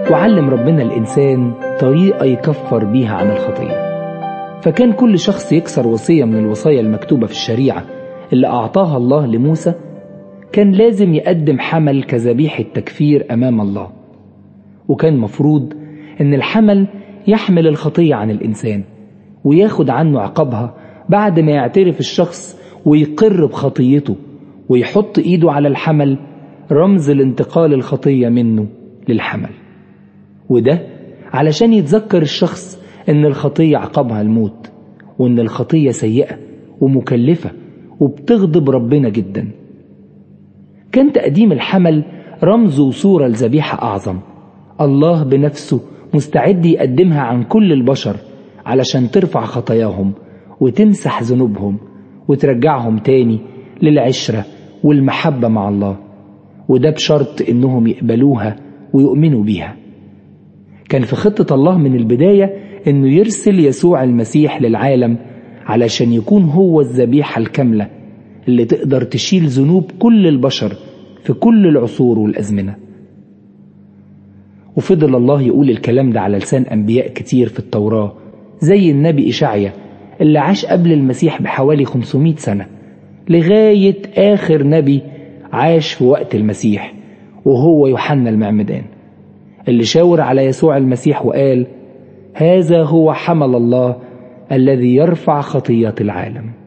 وعلم ربنا الإنسان طريقة يكفر بيها عن الخطية فكان كل شخص يكسر وصية من الوصايا المكتوبة في الشريعة اللي أعطاها الله لموسى كان لازم يقدم حمل كذبيحة تكفير أمام الله وكان مفروض أن الحمل يحمل الخطية عن الإنسان وياخد عنه عقابها بعد ما يعترف الشخص ويقر بخطيته ويحط إيده على الحمل رمز لانتقال الخطية منه للحمل وده علشان يتذكر الشخص ان الخطية عقابها الموت وان الخطية سيئة ومكلفة وبتغضب ربنا جدا كان تقديم الحمل رمز وصورة لذبيحة أعظم الله بنفسه مستعد يقدمها عن كل البشر علشان ترفع خطاياهم وتمسح ذنوبهم وترجعهم تاني للعشرة والمحبة مع الله وده بشرط إنهم يقبلوها ويؤمنوا بيها كان في خطة الله من البداية إنه يرسل يسوع المسيح للعالم علشان يكون هو الذبيحة الكاملة اللي تقدر تشيل ذنوب كل البشر في كل العصور والأزمنة وفضل الله يقول الكلام ده على لسان أنبياء كتير في التوراة زي النبي إشعيا اللي عاش قبل المسيح بحوالي 500 سنة لغاية آخر نبي عاش في وقت المسيح وهو يوحنا المعمدان اللي شاور على يسوع المسيح وقال هذا هو حمل الله الذي يرفع خطية العالم